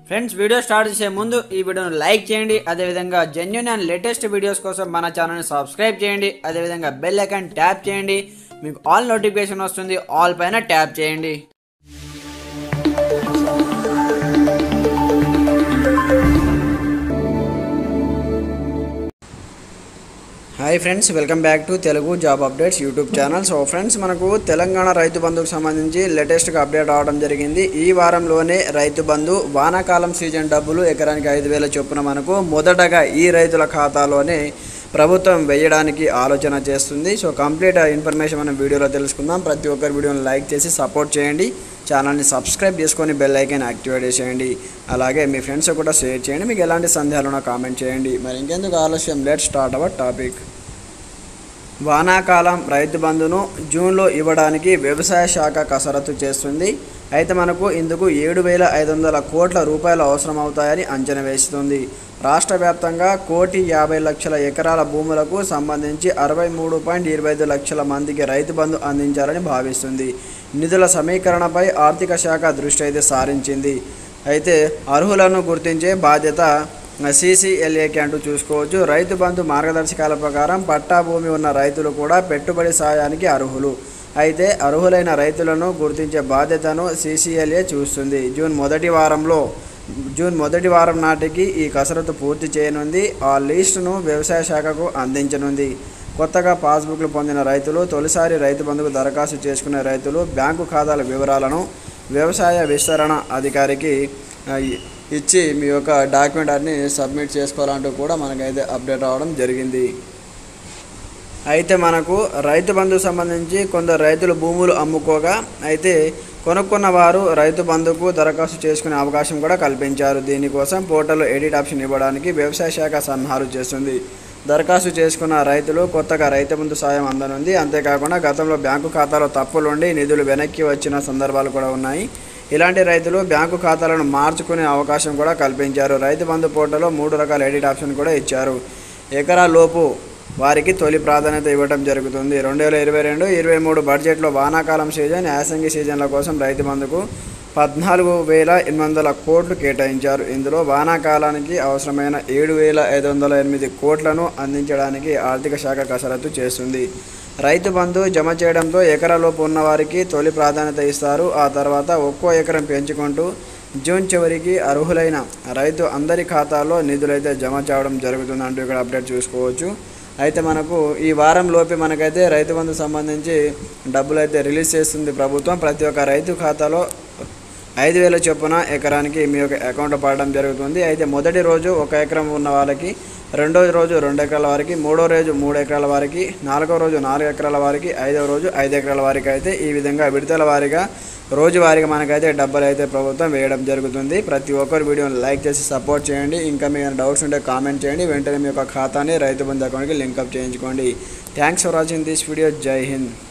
friends video start చేసే ముందు ఈ వీడియోను లైక్ చేయండి అదేవిధంగా జెన్యున్ అండ్ లేటెస్ట్ వీడియోస్ కోసం మన ఛానల్ని సబ్స్క్రైబ్ చేయండి అదేవిధంగా బెల్ ఐకాన్ ట్యాప్ చేయండి మీకు ఆల్ నోటిఫికేషన్ వస్తుంది ఆల్ పైన ట్యాప్ చేయండి hi friends welcome back to Telugu job updates YouTube channel so friends మనకు తెలంగాణ రైతు బంధుకు సంబంధించి లేటెస్ట్గా అప్డేట్ అవడం జరిగింది ఈ వారంలోనే రైతు బంధు వానాకాలం సీజన్ డబ్బులు ఎకరానికి ఐదు వేల చొప్పున మనకు మొదటగా ఈ రైతుల ఖాతాలోనే ప్రభుత్వం వేయడానికి ఆలోచన చేస్తుంది సో కంప్లీట్ ఇన్ఫర్మేషన్ మనం వీడియోలో తెలుసుకుందాం ప్రతి ఒక్కరి వీడియోని లైక్ చేసి సపోర్ట్ చేయండి ఛానల్ని సబ్స్క్రైబ్ చేసుకొని బెల్ ఐకాన్ యాక్టివేట్ చేసేయండి అలాగే మీ ఫ్రెండ్స్ కూడా షేర్ చేయండి మీకు ఎలాంటి సందేహాలు ఉన్నా కామెంట్ చేయండి మరి ఇంకెందుకు ఆలస్యం లెట్ స్టార్ట్ అవర్ టాపిక్ వానాకాలం రైతు బంధును జూన్లో ఇవ్వడానికి వ్యవసాయ శాఖ కసరత్తు చేస్తుంది అయితే మనకు ఇందుకు ఏడు వేల ఐదు వందల కోట్ల రూపాయలు అవసరం అవుతాయని అంచనా వేస్తుంది రాష్ట్ర వ్యాప్తంగా కోటి యాభై లక్షల ఎకరాల భూములకు సంబంధించి అరవై మూడు పాయింట్ ఇరవై ఐదు లక్షల మందికి రైతు బంధు అందించాలని భావిస్తుంది నిధుల సమీకరణపై ఆర్థిక శాఖ దృష్టి అయితే సారించింది అయితే అర్హులను గుర్తించే బాధ్యత సీసీఎల్ఏకి అంటూ చూసుకోవచ్చు రైతు బంధు మార్గదర్శకాల ప్రకారం పట్టా భూమి ఉన్న రైతులు కూడా పెట్టుబడి సాయానికి అర్హులు అయితే అర్హులైన రైతులను గుర్తించే బాధ్యతను సీసీఎల్ఏ చూస్తుంది జూన్ మొదటి వారంలో జూన్ మొదటి వారం నాటికి ఈ కసరత్తు పూర్తి చేయనుంది ఆ లిస్టును వ్యవసాయ శాఖకు అందించనుంది కొత్తగా పాస్బుక్లు పొందిన రైతులు తొలిసారి రైతు బంధుకు దరఖాస్తు చేసుకునే రైతులు బ్యాంకు ఖాతాల వివరాలను వ్యవసాయ విస్తరణ అధికారికి ఆ, ఇచ్చి మీ యొక్క డాక్యుమెంట్ అన్ని సబ్మిట్ చేసుకోవాలంటూ కూడా మనకైతే అప్డేట్ అవ్వడం జరిగింది అయితే మనకు రైతు బంధు సంబంధించి కొందరు రైతులు భూములు అమ్ముకోగా అయితే కొనుక్కున్న వారు రైతు బంధుకు దరఖాస్తు చేసుకునే అవకాశం కూడా కల్పించారు దీనికోసం పోర్టల్లో ఎడిట్ ఆప్షన్ ఇవ్వడానికి వ్యవసాయ శాఖ సన్నాహాలు చేస్తుంది దరఖాస్తు చేసుకున్న రైతులు కొత్తగా రైతు బంధు సాయం అందనుంది అంతేకాకుండా గతంలో బ్యాంకు ఖాతాలో తప్పులుండి నిధులు వెనక్కి వచ్చిన సందర్భాలు కూడా ఉన్నాయి ఇలాంటి రైతులు బ్యాంకు ఖాతాలను మార్చుకునే అవకాశం కూడా కల్పించారు రైతు బంధు పోర్టల్లో మూడు రకాల ఎడిట్ ఆప్షన్ కూడా ఇచ్చారు ఎకరా లోపు వారికి తొలి ప్రాధాన్యత ఇవ్వడం జరుగుతుంది రెండు వేల ఇరవై రెండు ఇరవై మూడు బడ్జెట్లో వానాకాలం సీజన్ యాసంగి సీజన్ల కోసం రైతు బంధుకు పద్నాలుగు వేల ఎనిమిది వందల కోట్లు కేటాయించారు ఇందులో వానాకాలానికి అవసరమైన ఏడు వేల ఐదు వందల ఎనిమిది కోట్లను అందించడానికి ఆర్థిక శాఖ కసరత్తు చేస్తుంది రైతు బంధు జమ చేయడంతో ఎకరాలోపు ఉన్న వారికి తొలి ప్రాధాన్యత ఇస్తారు ఆ తర్వాత ఒక్కో ఎకరం పెంచుకుంటూ జూన్ చివరికి అర్హులైన రైతు అందరి ఖాతాలో నిధులైతే జమ చేయడం జరుగుతుందంటూ ఇక్కడ అప్డేట్ చూసుకోవచ్చు అయితే మనకు ఈ వారం లోపే మనకైతే రైతు బంధు సంబంధించి డబ్బులు అయితే రిలీజ్ చేస్తుంది ప్రభుత్వం ప్రతి ఒక్క రైతు ఖాతాలో ఐదు వేల చొప్పున ఎకరానికి మీ యొక్క అకౌంట్లో పడడం జరుగుతుంది అయితే మొదటి రోజు ఒక ఎకరం ఉన్న వాళ్ళకి రెండో రోజు రెండు ఎకరాల వారికి మూడో రోజు మూడు ఎకరాల వారికి నాలుగో రోజు నాలుగు ఎకరాల వారికి ఐదవ రోజు ఐదు ఎకరాల వారికి అయితే ఈ విధంగా విడతల వారీగా రోజువారీగా మనకైతే డబ్బులు అయితే ప్రభుత్వం వేయడం జరుగుతుంది ప్రతి ఒక్కరు వీడియోని లైక్ చేసి సపోర్ట్ చేయండి ఇంకా మీ డౌట్స్ ఉంటే కామెంట్ చేయండి వెంటనే మీ యొక్క ఖాతాని రైతు బంధు అకౌంట్కి లింకప్ చేయించుకోండి thanks for watching this video జై హింద్